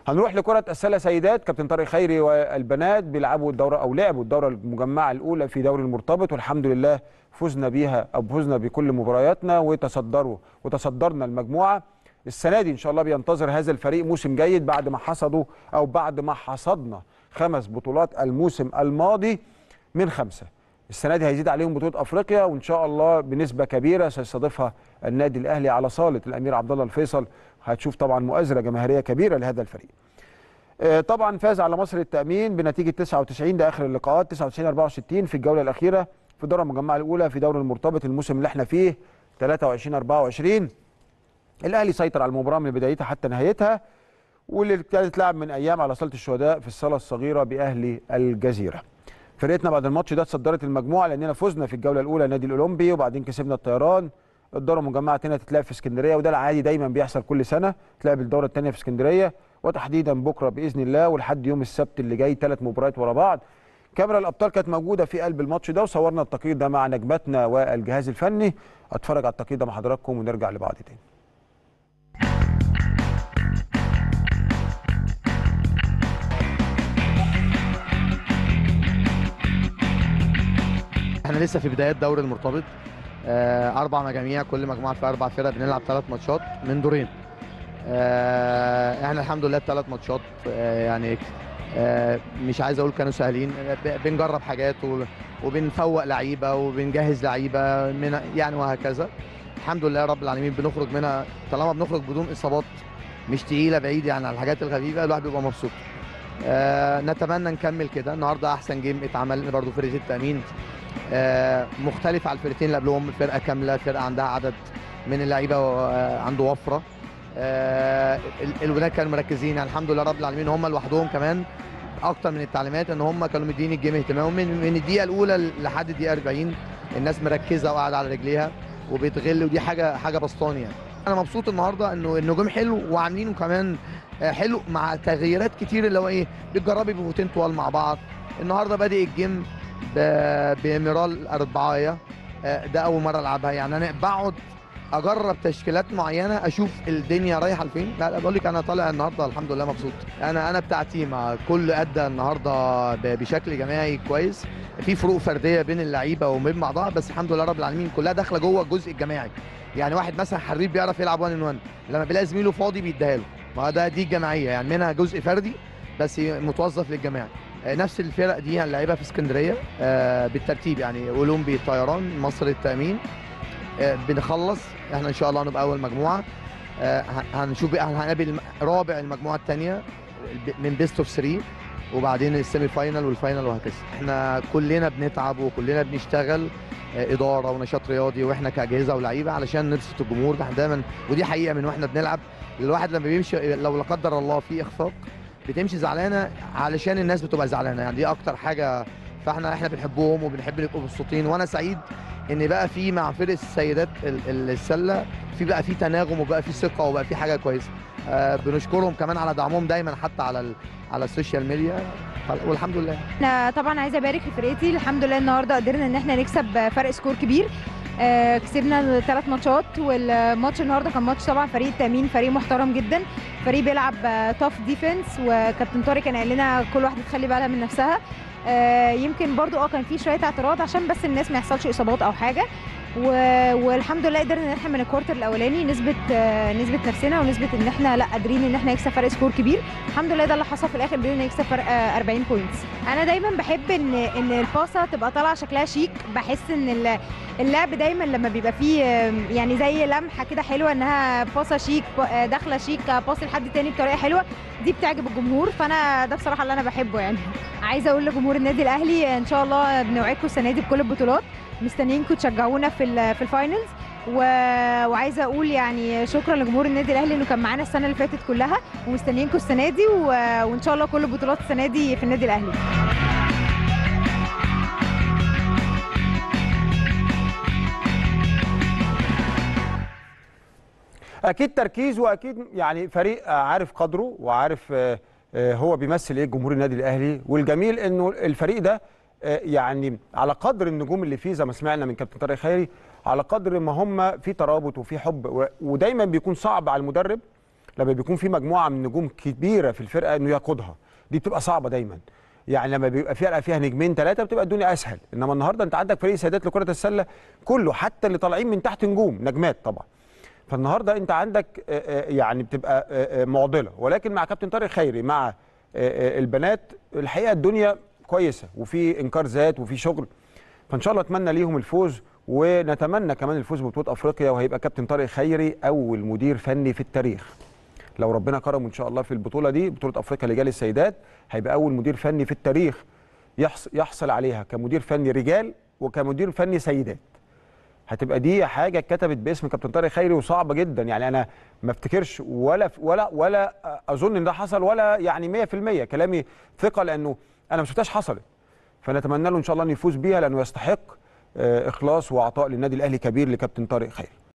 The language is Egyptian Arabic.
هنروح لكره السله سيدات كابتن طارق خيري والبنات بيلعبوا الدوره او لعبوا الدوره المجمعه الاولى في دوري المرتبط والحمد لله فزنا بيها او فزنا بكل مبارياتنا وتصدروا وتصدرنا المجموعه السنه دي ان شاء الله بينتظر هذا الفريق موسم جيد بعد ما حصدوا او بعد ما حصدنا خمس بطولات الموسم الماضي من خمسه السنه دي هيزيد عليهم بطوله افريقيا وان شاء الله بنسبه كبيره سيستضيفها النادي الاهلي على صاله الامير عبد الله الفيصل هتشوف طبعا مؤازره جماهيريه كبيره لهذا الفريق آه، طبعا فاز على مصر التامين بنتيجه 99 ده اخر اللقاءات 99 64 في الجوله الاخيره في الدوره المجمعه الاولى في دوري المرتبط الموسم اللي احنا فيه 23 24 الاهلي سيطر على المباراه من بدايتها حتى نهايتها واللي كانت لعب من ايام على صاله الشهداء في الصاله الصغيره باهلي الجزيره فرقتنا بعد الماتش ده تصدرت المجموعه لاننا فزنا في الجوله الاولى النادي الاولمبي وبعدين كسبنا الطيران الدوره المجمعه الثانيه تتلعب في اسكندريه وده العادي دايما بيحصل كل سنه تلعب الدوره الثانيه في اسكندريه وتحديدا بكره باذن الله ولحد يوم السبت اللي جاي ثلاث مباريات ورا بعض كاميرا الابطال كانت موجوده في قلب الماتش ده وصورنا التقرير ده مع نجماتنا والجهاز الفني اتفرج على التقرير ده مع حضراتكم ونرجع لبعض تاني احنا لسه في بدايات دوري المرتبط آه، اربع مجاميع كل مجموعه فيها اربع فرق بنلعب ثلاث ماتشات من دورين آه، احنا الحمد لله الثلاث ماتشات آه، يعني آه، مش عايز اقول كانوا سهلين ب- بنجرب حاجات و- وبنفوق لعيبه وبنجهز لعيبه من يعني وهكذا الحمد لله رب العالمين بنخرج منها طالما بنخرج بدون اصابات مش تقيله بعيد يعني عن الحاجات الخفيفه الواحد بيبقى مبسوط آه، نتمنى نكمل كده النهارده احسن جيم اتعمل برضه فرقه التامين آه، مختلف على الفرقتين اللي قبلهم فرقه كامله فرقه عندها عدد من اللعيبه آه، عنده وفره آه، ال- الولاد كانوا مركزين يعني الحمد لله رب العالمين هم لوحدهم كمان اكتر من التعليمات ان هم كانوا مدين الجيم اهتمام من من الدقيقه الاولى لحد الدقيقه 40 الناس مركزه وقاعده على رجليها وبتغل ودي حاجه حاجه بسطاني يعني انا مبسوط النهارده انه النجوم حلو وعاملينه كمان آه، حلو مع تغييرات كتير اللي هو ايه بتجربي بفوتين طوال مع بعض النهارده بادئ الجيم ب- بميرال اربعايه آه، ده اول مره العبها يعني انا بقعد اجرب تشكيلات معينه اشوف الدنيا رايحه لفين لا لا بقول لك انا طالع النهارده الحمد لله مبسوط انا انا بتاع تيم آه، كل ادى النهارده ب- بشكل جماعي كويس في فروق فرديه بين اللعيبه وبين بعضها بس الحمد لله رب العالمين كلها داخله جوه الجزء الجماعي يعني واحد مثلا حريف بيعرف يلعب 1 ان 1 لما بيلاقي زميله فاضي بيديها له ما ده دي الجماعيه يعني منها جزء فردي بس متوظف للجماعي آه، نفس الفرق دي هنلاعبها في اسكندريه آه، بالترتيب يعني اولمبي الطيران مصر التامين آه، بنخلص احنا ان شاء الله هنبقى اول مجموعه آه، ه- هنشوف بقى هنقابل الم- رابع المجموعه الثانيه من بيست اوف 3 وبعدين السيمي فاينال والفاينال وهكذا احنا كلنا بنتعب وكلنا بنشتغل آه، اداره ونشاط رياضي واحنا كاجهزه ولعيبه علشان نبسط الجمهور ده احنا دايما ودي حقيقه من واحنا بنلعب الواحد لما بيمشي لو لا قدر الله في اخفاق بتمشي زعلانه علشان الناس بتبقى زعلانه يعني دي اكتر حاجه فاحنا احنا بنحبهم وبنحب نبقوا مبسوطين وانا سعيد ان بقى في مع فرقه السيدات ال- ال- السله في بقى في تناغم وبقى في ثقه وبقى في حاجه كويسه آه بنشكرهم كمان على دعمهم دايما حتى على ال- على السوشيال ميديا والحمد لله انا طبعا عايزه ابارك لفرقتي الحمد لله النهارده قدرنا ان احنا نكسب فرق سكور كبير آه، كسبنا ثلاث ماتشات والماتش النهارده كان ماتش طبعا فريق التامين فريق محترم جدا فريق بيلعب توف ديفنس وكابتن طارق كان قال لنا كل واحده تخلي بالها من نفسها آه، يمكن برضو اه كان في شويه اعتراض عشان بس الناس ما يحصلش اصابات او حاجه و... والحمد لله قدرنا ان احنا من الكوارتر الاولاني نثبت آه، نثبت نفسنا ونثبت ان احنا لا قادرين ان احنا نكسب فرق سكور كبير الحمد لله ده اللي حصل في الاخر قدرنا نكسب فرق آه، 40 بوينتس انا دايما بحب ان ان الباصه تبقى طالعه شكلها شيك بحس ان ال- اللعب دايما لما بيبقى فيه آم، يعني زي لمحه كده حلوه انها باصه شيك ب- آه، داخله شيك آه، باص لحد تاني بطريقه حلوه دي بتعجب الجمهور فانا ده بصراحه اللي انا بحبه يعني عايزه اقول لجمهور النادي الاهلي ان شاء الله بنوعدكم السنه دي بكل البطولات مستنيينكم تشجعونا في ال- في الفاينلز و... وعايزه اقول يعني شكرا لجمهور النادي الاهلي انه كان معانا السنه اللي فاتت كلها ومستنيينكم السنه دي و... وان شاء الله كل البطولات السنه دي في النادي الاهلي اكيد تركيز واكيد يعني فريق عارف قدره وعارف آه، آه، هو بيمثل ايه جمهور النادي الاهلي والجميل انه الفريق ده آه، يعني على قدر النجوم اللي فيه زي ما سمعنا من كابتن طارق خيري على قدر ما هم في ترابط وفي حب و- ودايما بيكون صعب على المدرب لما بيكون في مجموعه من نجوم كبيره في الفرقه انه يقودها دي بتبقى صعبه دايما يعني لما بيبقى فرقه فيها نجمين ثلاثه بتبقى الدنيا اسهل انما النهارده انت عندك فريق سيدات لكره السله كله حتى اللي طالعين من تحت نجوم نجمات طبعا فالنهارده انت عندك آه، آه، يعني بتبقى آه، آه، معضله ولكن مع كابتن طارق خيري مع آه، آه، البنات الحقيقه الدنيا كويسه وفي انكار ذات وفي شغل فان شاء الله اتمنى ليهم الفوز ونتمنى كمان الفوز ببطوله افريقيا وهيبقى كابتن طارق خيري اول مدير فني في التاريخ لو ربنا كرمه ان شاء الله في البطوله دي بطوله افريقيا لرجال السيدات هيبقى اول مدير فني في التاريخ يحص- يحصل عليها كمدير فني رجال وكمدير فني سيدات هتبقى دي حاجه اتكتبت باسم كابتن طارق خيري وصعبه جدا يعني انا ما افتكرش ولا ولا ولا اظن ان ده حصل ولا يعني 100% كلامي ثقه لانه انا ما شفتهاش حصلت فنتمنى له ان شاء الله انه يفوز بيها لانه يستحق آه، اخلاص وعطاء للنادي الاهلي كبير لكابتن طارق خيري